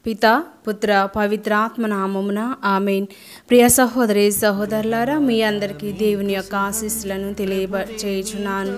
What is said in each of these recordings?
పిత పుత్ర పవిత్రాత్మ నామమున ఆమెన్ ప్రియ సహోదరి సహోదరులారా మీ అందరికీ దేవుని యొక్క ఆశీస్సులను తెలియచేయుచున్నాను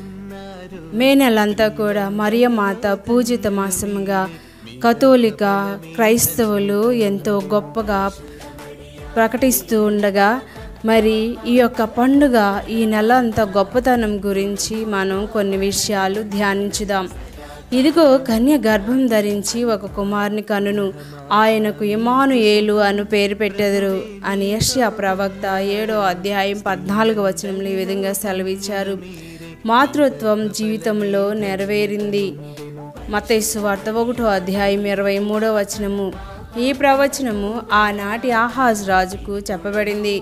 మే నెలంతా కూడా మరియ మాత పూజిత మాసముగా కథోలిక క్రైస్తవులు ఎంతో గొప్పగా ప్రకటిస్తూ ఉండగా మరి ఈ యొక్క పండుగ ఈ నెల అంత గొప్పతనం గురించి మనం కొన్ని విషయాలు ధ్యానించుదాం ఇదిగో కన్య గర్భం ధరించి ఒక కుమారుని కనును ఆయనకు ఇమానుయేలు అను పేరు పెట్టెదరు అని యష్యా ప్రవక్త ఏడో అధ్యాయం పద్నాలుగు వచనంలో ఈ విధంగా సెలవిచ్చారు మాతృత్వం జీవితంలో నెరవేరింది మతైసు వార్త ఒకటో అధ్యాయం ఇరవై మూడో వచనము ఈ ప్రవచనము ఆనాటి ఆహాజ్ రాజుకు చెప్పబడింది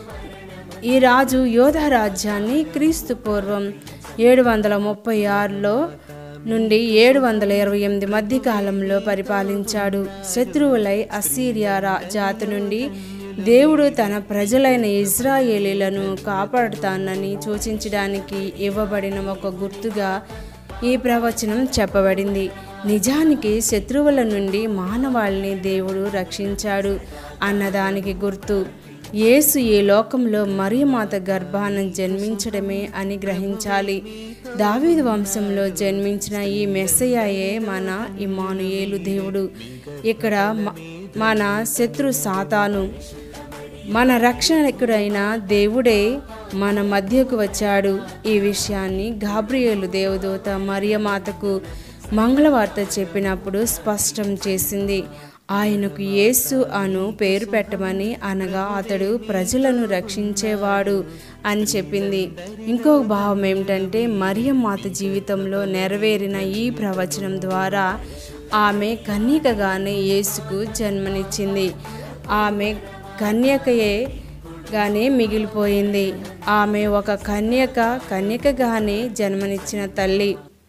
ఈ రాజు యోధ రాజ్యాన్ని క్రీస్తు పూర్వం ఏడు వందల ముప్పై ఆరులో నుండి ఏడు వందల ఇరవై ఎనిమిది మధ్య కాలంలో పరిపాలించాడు శత్రువులై అసీరియా రా జాతి నుండి దేవుడు తన ప్రజలైన ఇజ్రాయేలీలను కాపాడుతానని సూచించడానికి ఇవ్వబడిన ఒక గుర్తుగా ఈ ప్రవచనం చెప్పబడింది నిజానికి శత్రువుల నుండి మానవాళిని దేవుడు రక్షించాడు అన్నదానికి గుర్తు యేసు ఈ లోకంలో మరియమాత గర్భాన జన్మించడమే అని గ్రహించాలి దావీదు వంశంలో జన్మించిన ఈ మెస్సయాయే మన ఇమానుయేలు దేవుడు ఇక్కడ మ- మన శత్రు సాతాను మన రక్షణకుడైన దేవుడే మన మధ్యకు వచ్చాడు ఈ విషయాన్ని గాబ్రియేలు దేవదూత మరియమాతకు మంగళవార్త చెప్పినప్పుడు స్పష్టం చేసింది ఆయనకు యేసు అను పేరు పెట్టమని అనగా అతడు ప్రజలను రక్షించేవాడు అని చెప్పింది ఇంకొక భావం ఏమిటంటే మరియమాత జీవితంలో నెరవేరిన ఈ ప్రవచనం ద్వారా ఆమె కన్యకగానే యేసుకు జన్మనిచ్చింది ఆమె కన్యకయే గానే మిగిలిపోయింది ఆమె ఒక కన్యక కన్యకగానే జన్మనిచ్చిన తల్లి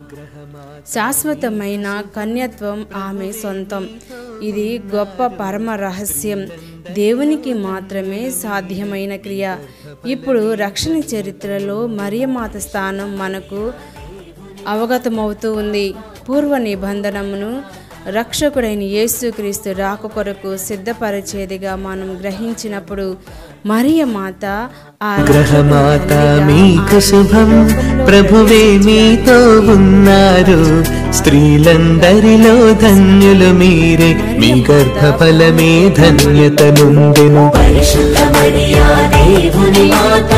శాశ్వతమైన కన్యత్వం ఆమె సొంతం ఇది గొప్ప పరమ రహస్యం దేవునికి మాత్రమే సాధ్యమైన క్రియ ఇప్పుడు రక్షణ చరిత్రలో మరియమాత స్థానం మనకు అవగతమవుతూ ఉంది పూర్వ నిబంధనమును రక్షకుడైన యేసుక్రీస్తు రాక కొరకు సిద్ధపరిచేదిగా మనం గ్రహించినప్పుడు మరియ మాత ఆ గ్రహమాత మీకు శుభం ప్రభువే మీతో ఉన్నారు స్త్రీలందరిలో ధన్యులు మీరే మీ గర్భఫలమే ధన్యత నుండెను పరిశుద్ధమరియా దేవుని మాత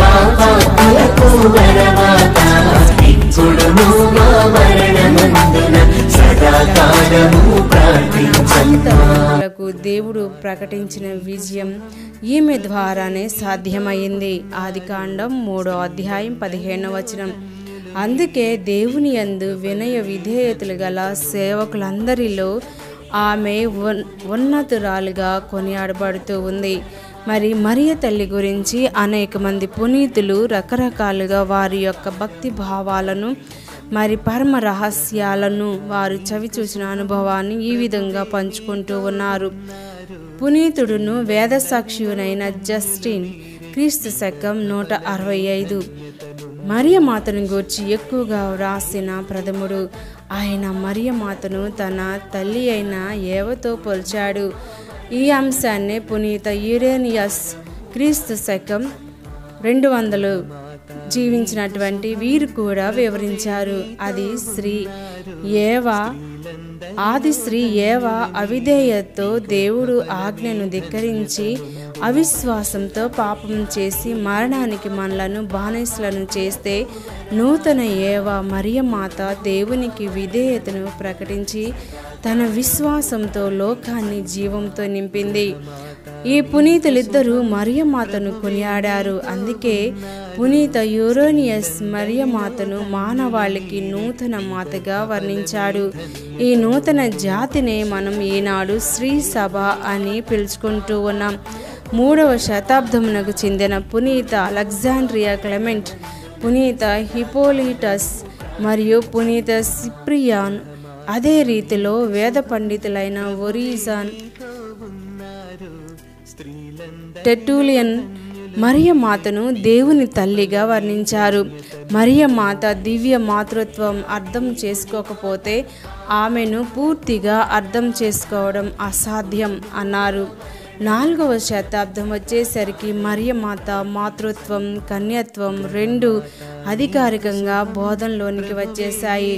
పాపాలకు వరమాత ఇప్పుడును మా మరణమందున సదాకాలము ప్రార్థించంతా లకు దేవుడు ప్రకటించిన విజయం ఈమె ద్వారానే సాధ్యమైంది ఆది కాండం మూడో అధ్యాయం పదిహేనవ వచనం అందుకే దేవుని యందు వినయ విధేయతలు గల సేవకులందరిలో ఆమె ఉన్- ఉన్నతురాలుగా కొనియాడబడుతూ ఉంది మరి మరియ తల్లి గురించి అనేక మంది పునీతులు రకరకాలుగా వారి యొక్క భక్తి భావాలను మరి పరమ రహస్యాలను వారు చవి చూసిన అనుభవాన్ని ఈ విధంగా పంచుకుంటూ ఉన్నారు పునీతుడును వేదసాక్షియునైన జస్టిన్ క్రీస్తు శకం నూట అరవై ఐదు మరియమాతను గూర్చి ఎక్కువగా వ్రాసిన ప్రథముడు ఆయన మరియమాతను తన తల్లి అయిన ఏవతో పోల్చాడు ఈ అంశాన్ని పునీత యురేనియస్ క్రీస్తు శకం రెండు వందలు జీవించినటువంటి వీరు కూడా వివరించారు అది శ్రీ ఏవా ఆది స్త్రీ ఏవ అవిధేయతతో దేవుడు ఆజ్ఞను ధిక్కరించి అవిశ్వాసంతో పాపం చేసి మరణానికి మనలను బానిసలను చేస్తే నూతన ఏవ మరియమాత దేవునికి విధేయతను ప్రకటించి తన విశ్వాసంతో లోకాన్ని జీవంతో నింపింది ఈ పునీతులిద్దరూ మరియమాతను కొనియాడారు అందుకే పునీత యూరోనియస్ మరియమాతను మానవాళికి నూతన మాతగా వర్ణించాడు ఈ నూతన జాతినే మనం ఈనాడు శ్రీ సభ అని పిలుచుకుంటూ ఉన్నాం మూడవ శతాబ్దమునకు చెందిన పునీత అలెగ్జాండ్రియా క్లెమెంట్ పునీత హిపోలిటస్ మరియు పునీత సిప్రియాన్ అదే రీతిలో వేద పండితులైన ఒరిజాన్ టెటూలియన్ మరియ మాతను దేవుని తల్లిగా వర్ణించారు మరియ మాత దివ్య మాతృత్వం అర్థం చేసుకోకపోతే ఆమెను పూర్తిగా అర్థం చేసుకోవడం అసాధ్యం అన్నారు నాలుగవ శతాబ్దం వచ్చేసరికి మరియమాత మాతృత్వం కన్యత్వం రెండు అధికారికంగా బోధనలోనికి వచ్చేశాయి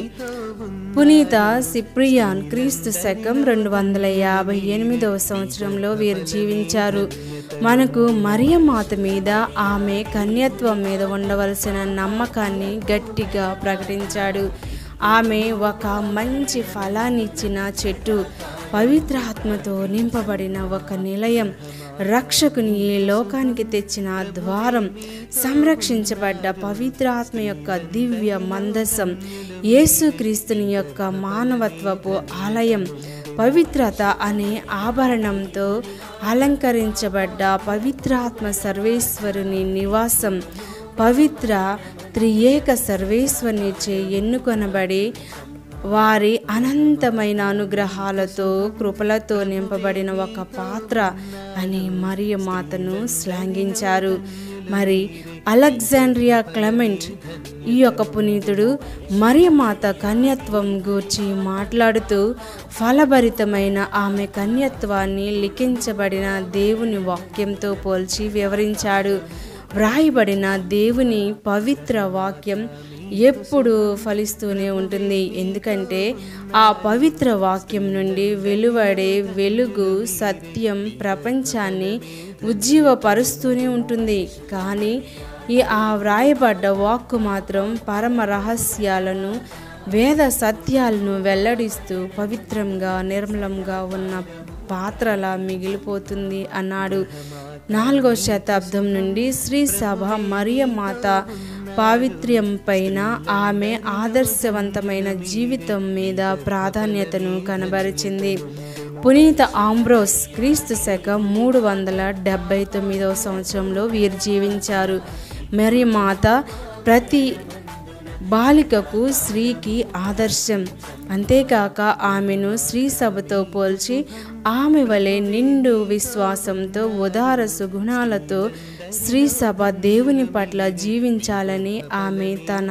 పునీత సిప్రియాన్ క్రీస్తు శకం రెండు వందల యాభై ఎనిమిదవ సంవత్సరంలో వీరు జీవించారు మనకు మరియమాత మీద ఆమె కన్యత్వం మీద ఉండవలసిన నమ్మకాన్ని గట్టిగా ప్రకటించాడు ఆమె ఒక మంచి ఫలాన్నిచ్చిన చెట్టు పవిత్రాత్మతో నింపబడిన ఒక నిలయం రక్షకుని ఈ లోకానికి తెచ్చిన ద్వారం సంరక్షించబడ్డ పవిత్రాత్మ యొక్క దివ్య మందసం యేసుక్రీస్తుని యొక్క మానవత్వపు ఆలయం పవిత్రత అనే ఆభరణంతో అలంకరించబడ్డ పవిత్రాత్మ సర్వేశ్వరుని నివాసం పవిత్ర త్రియేక సర్వేశ్వరునిచే ఎన్నుకొనబడి వారి అనంతమైన అనుగ్రహాలతో కృపలతో నింపబడిన ఒక పాత్ర అని మరియ మాతను శ్లాఘించారు మరి అలెగ్జాండ్రియా క్లెమెంట్ ఈ యొక్క పునీతుడు మరియమాత కన్యత్వం గూర్చి మాట్లాడుతూ ఫలభరితమైన ఆమె కన్యత్వాన్ని లిఖించబడిన దేవుని వాక్యంతో పోల్చి వివరించాడు వ్రాయబడిన దేవుని పవిత్ర వాక్యం ఎప్పుడు ఫలిస్తూనే ఉంటుంది ఎందుకంటే ఆ పవిత్ర వాక్యం నుండి వెలువడే వెలుగు సత్యం ప్రపంచాన్ని ఉజ్జీవపరుస్తూనే ఉంటుంది కానీ ఈ ఆ వ్రాయబడ్డ వాక్కు మాత్రం పరమ రహస్యాలను వేద సత్యాలను వెల్లడిస్తూ పవిత్రంగా నిర్మలంగా ఉన్న పాత్రలా మిగిలిపోతుంది అన్నాడు నాలుగో శతాబ్దం నుండి శ్రీ సభ మరియ మాత పావిత్ర్యం పైన ఆమె ఆదర్శవంతమైన జీవితం మీద ప్రాధాన్యతను కనబరిచింది పునీత ఆంబ్రోస్ క్రీస్తు శక మూడు వందల డెబ్బై తొమ్మిదవ సంవత్సరంలో వీరు జీవించారు మరి మాత ప్రతి బాలికకు స్త్రీకి ఆదర్శం అంతేకాక ఆమెను స్త్రీ సభతో పోల్చి ఆమె వలె నిండు విశ్వాసంతో ఉదార సుగుణాలతో స్త్రీ సభ దేవుని పట్ల జీవించాలని ఆమె తన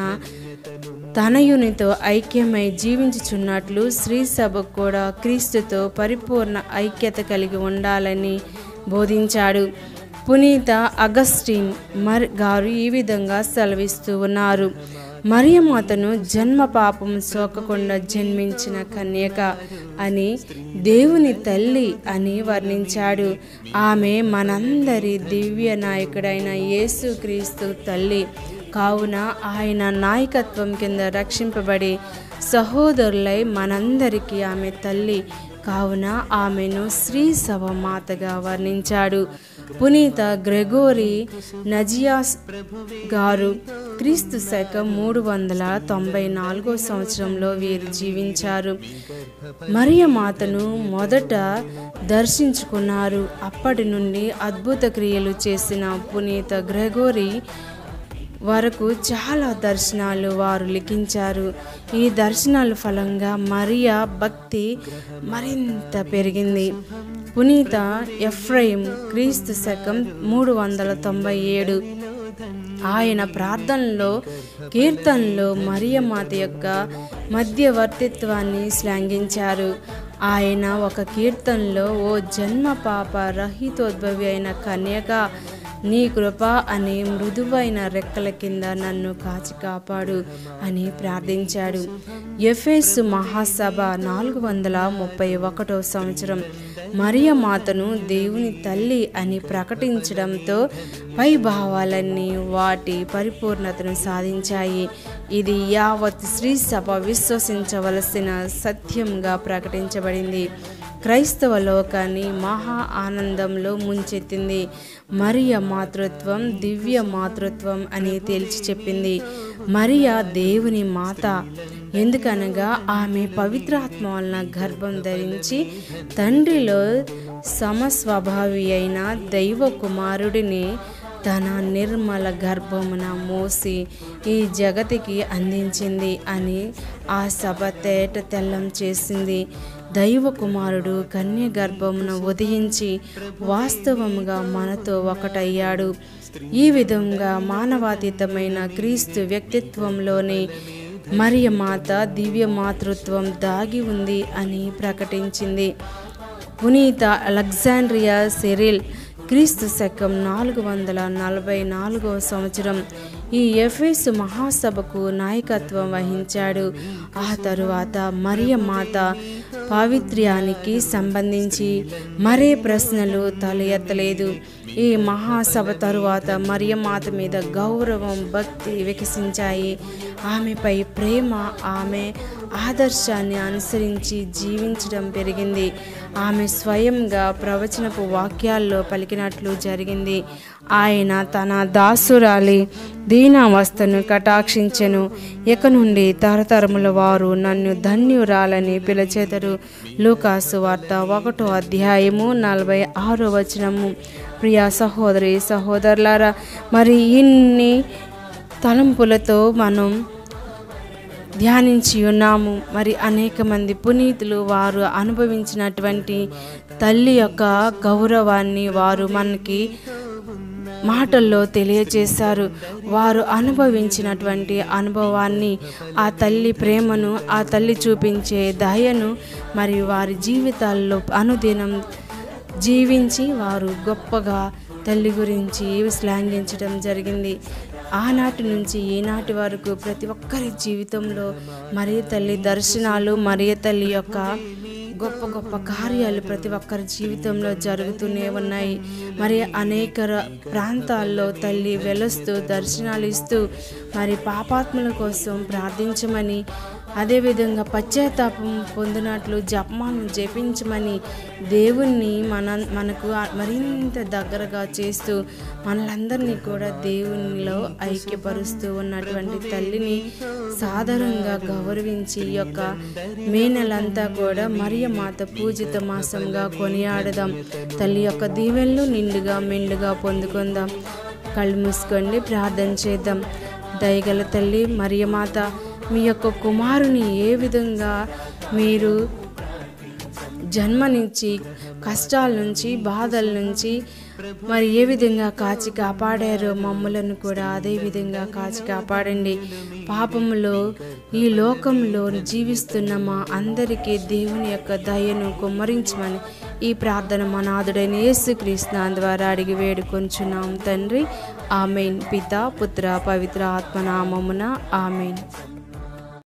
తనయునితో ఐక్యమై జీవించుచున్నట్లు స్త్రీ సభ కూడా క్రీస్తుతో పరిపూర్ణ ఐక్యత కలిగి ఉండాలని బోధించాడు పునీత అగస్టిన్ మర్ గారు ఈ విధంగా సెలవిస్తూ ఉన్నారు మరియమాతను జన్మ పాపం సోకకుండా జన్మించిన కన్యక అని దేవుని తల్లి అని వర్ణించాడు ఆమె మనందరి దివ్య నాయకుడైన యేసుక్రీస్తు తల్లి కావున ఆయన నాయకత్వం కింద రక్షింపబడి సహోదరులై మనందరికీ ఆమె తల్లి కావున ఆమెను శ్రీ సభ మాతగా వర్ణించాడు పునీత గ్రెగోరి నజియాస్ గారు క్రీస్తు శకం మూడు వందల తొంభై నాలుగో సంవత్సరంలో వీరు జీవించారు మరియ మాతను మొదట దర్శించుకున్నారు అప్పటి నుండి అద్భుత క్రియలు చేసిన పునీత గ్రెగోరి వరకు చాలా దర్శనాలు వారు లిఖించారు ఈ దర్శనాల ఫలంగా మరియా భక్తి మరింత పెరిగింది పునీత ఎఫ్రైమ్ క్రీస్తు శకం మూడు వందల తొంభై ఏడు ఆయన ప్రార్థనలో కీర్తనలో మరియమాత యొక్క మధ్యవర్తిత్వాన్ని శ్లాఘించారు ఆయన ఒక కీర్తనలో ఓ జన్మ పాప రహితోద్భవి అయిన కన్యక నీ కృప అనే మృదువైన రెక్కల కింద నన్ను కాచి కాపాడు అని ప్రార్థించాడు ఎఫెస్ మహాసభ నాలుగు వందల ముప్పై ఒకటో సంవత్సరం మరియ మాతను దేవుని తల్లి అని ప్రకటించడంతో పై భావాలన్నీ వాటి పరిపూర్ణతను సాధించాయి ఇది యావత్ శ్రీ సభ విశ్వసించవలసిన సత్యంగా ప్రకటించబడింది క్రైస్తవ లోకాన్ని మహా ఆనందంలో ముంచెత్తింది మరియ మాతృత్వం దివ్య మాతృత్వం అని తేల్చి చెప్పింది మరియ దేవుని మాత ఎందుకనగా ఆమె పవిత్రాత్మ వలన గర్భం ధరించి తండ్రిలో సమస్వభావి అయిన దైవ కుమారుడిని తన నిర్మల గర్భమున మోసి ఈ జగతికి అందించింది అని ఆ సభ తేట తెల్లం చేసింది దైవ కుమారుడు కన్య గర్భమున ఉదయించి వాస్తవముగా మనతో ఒకటయ్యాడు ఈ విధంగా మానవాతీతమైన క్రీస్తు వ్యక్తిత్వంలోని మరియ మాత దివ్య మాతృత్వం దాగి ఉంది అని ప్రకటించింది పునీత అలెగ్జాండ్రియా సెరిల్ క్రీస్తు శకం నాలుగు వందల నలభై నాలుగవ సంవత్సరం ఈ ఎఫెసు మహాసభకు నాయకత్వం వహించాడు ఆ తరువాత మరియ మాత పావిత్ర్యానికి సంబంధించి మరే ప్రశ్నలు తల ఎత్తలేదు ఈ మహాసభ తరువాత మరియమాత మీద గౌరవం భక్తి వికసించాయి ఆమెపై ప్రేమ ఆమె ఆదర్శాన్ని అనుసరించి జీవించడం పెరిగింది ఆమె స్వయంగా ప్రవచనపు వాక్యాల్లో పలికినట్లు జరిగింది ఆయన తన దాసురాలి దీనావస్థను కటాక్షించెను ఇక నుండి తరతరముల వారు నన్ను ధన్యురాలని పిలిచేదరు లూకాసు వార్త ఒకటో అధ్యాయము నలభై ఆరో వచనము ప్రియ సహోదరి సహోదరులారా మరి ఇన్ని తలంపులతో మనం ధ్యానించి ఉన్నాము మరి అనేక మంది పునీతులు వారు అనుభవించినటువంటి తల్లి యొక్క గౌరవాన్ని వారు మనకి మాటల్లో తెలియజేశారు వారు అనుభవించినటువంటి అనుభవాన్ని ఆ తల్లి ప్రేమను ఆ తల్లి చూపించే దయను మరియు వారి జీవితాల్లో అనుదినం జీవించి వారు గొప్పగా తల్లి గురించి శ్లాఘించడం జరిగింది ఆనాటి నుంచి ఈనాటి వరకు ప్రతి ఒక్కరి జీవితంలో మరియ తల్లి దర్శనాలు మరియ తల్లి యొక్క గొప్ప గొప్ప కార్యాలు ప్రతి ఒక్కరి జీవితంలో జరుగుతూనే ఉన్నాయి మరి అనేక ర- ప్రాంతాల్లో తల్లి వెలుస్తూ దర్శనాలు ఇస్తూ మరి పాపాత్ముల కోసం ప్రార్థించమని అదేవిధంగా పశ్చాత్తాపం పొందినట్లు జపమాలను జపించమని దేవుణ్ణి మన మనకు మరింత దగ్గరగా చేస్తూ మనలందరినీ కూడా దేవునిలో ఐక్యపరుస్తూ ఉన్నటువంటి తల్లిని సాధారణంగా గౌరవించి ఈ యొక్క మే నెలంతా కూడా మరియ మాత పూజిత మాసంగా కొనియాడదాం తల్లి యొక్క దీవెనలు నిండుగా మెండుగా పొందుకుందాం కళ్ళు మూసుకోండి ప్రార్థన చేద్దాం దయగల తల్లి మరియమాత మీ యొక్క కుమారుని ఏ విధంగా మీరు జన్మనించి కష్టాల నుంచి బాధల నుంచి మరి ఏ విధంగా కాచి కాపాడారో మమ్మలను కూడా అదే విధంగా కాచి కాపాడండి పాపములో ఈ లోకంలో జీవిస్తున్న మా అందరికీ దేవుని యొక్క దయను కుమ్మరించమని ఈ ప్రార్థన మా నాథుడైన యేసుక్రీస్తు ద్వారా అడిగి వేడుకొంచున్నాం తండ్రి ఆమెన్ పిత పుత్ర పవిత్ర ఆత్మనామమున ఆమెన్